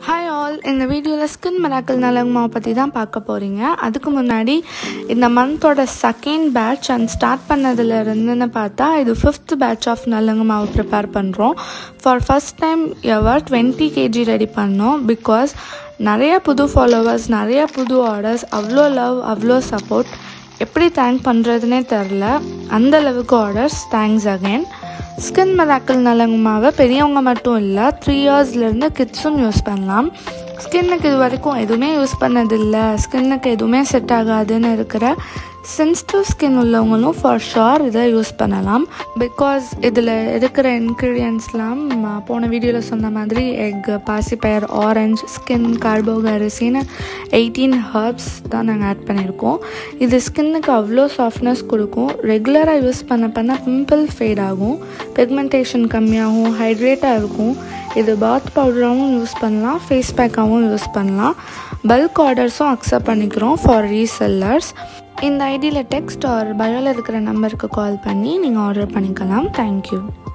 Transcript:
hi all இந்த வீடியோவில் skin miracle நலங்கு மாவு பற்றி தான் பார்க்க போகிறீங்க அதுக்கு முன்னாடி இந்த மந்தோட செகண்ட் பேட்ச் அண்ட் ஸ்டார்ட் பண்ணதுலேருந்துன்னு பார்த்தா இது ஃபிஃப்த் பேட்ச் ஆஃப் நலங்கு மாவு ப்ரிப்பேர் பண்ணுறோம் for first time ever twenty KG ready பண்ணோம் பிகாஸ் நிறைய புது ஃபாலோவர்ஸ் நிறைய புது ஆர்டர்ஸ் அவ்வளோ லவ் அவ்வளோ சப்போர்ட் எப்படி தேங்க் பண்ணுறதுனே தெரில அந்த அளவுக்கு orders thanks again skin miracle நலங்கு மாவை பெரியவங்க மட்டும் இல்லை த்ரீ இயர்ஸ்லேருந்து கிட்ஸும் யூஸ் பண்ணலாம் ஸ்கின்னுக்கு இது வரைக்கும் எதுவுமே யூஸ் பண்ணதில்லை ஸ்கின்னுக்கு எதுவுமே செட் ஆகாதுன்னு இருக்கிற சென்சிட்டிவ் ஸ்கின் உள்ளவங்களும் ஃபார் ஷோர் இதை யூஸ் பண்ணலாம் பிகாஸ் இதில் இருக்கிற இன்க்ரீடியன்ஸ்லாம் போன வீடியோவில் சொன்ன மாதிரி எக் பாசிப்பயர் ஆரஞ்சு ஸ்கின் கார்போக அரிசின்னு எயிட்டீன் ஹர்ப்ஸ் தான் நாங்கள் ஆட் பண்ணியிருக்கோம் இது ஸ்கின்னுக்கு அவ்வளோ சாஃப்ட்னஸ் கொடுக்கும் ரெகுலராக யூஸ் பண்ண பண்ண பிம்பிள் ஃபேட் ஆகும் பிக்மெண்டேஷன் கம்மியாகும் ஹைட்ரேட்டாக இருக்கும் இது பாத் பவுடராகவும் யூஸ் பண்ணலாம் ஃபேஸ் பேக்காகவும் யூஸ் பண்ணலாம் பல்க் ஆர்டர்ஸும் அக்செப்ட் பண்ணிக்கிறோம் ஃபார் ரீசெல்லர்ஸ் இந்த ஐடியில் டெக்ஸ்ட் ஆர் பயோவில் இருக்கிற நம்பருக்கு கால் பண்ணி நீங்கள் ஆர்டர் பண்ணிக்கலாம் தேங்க்யூ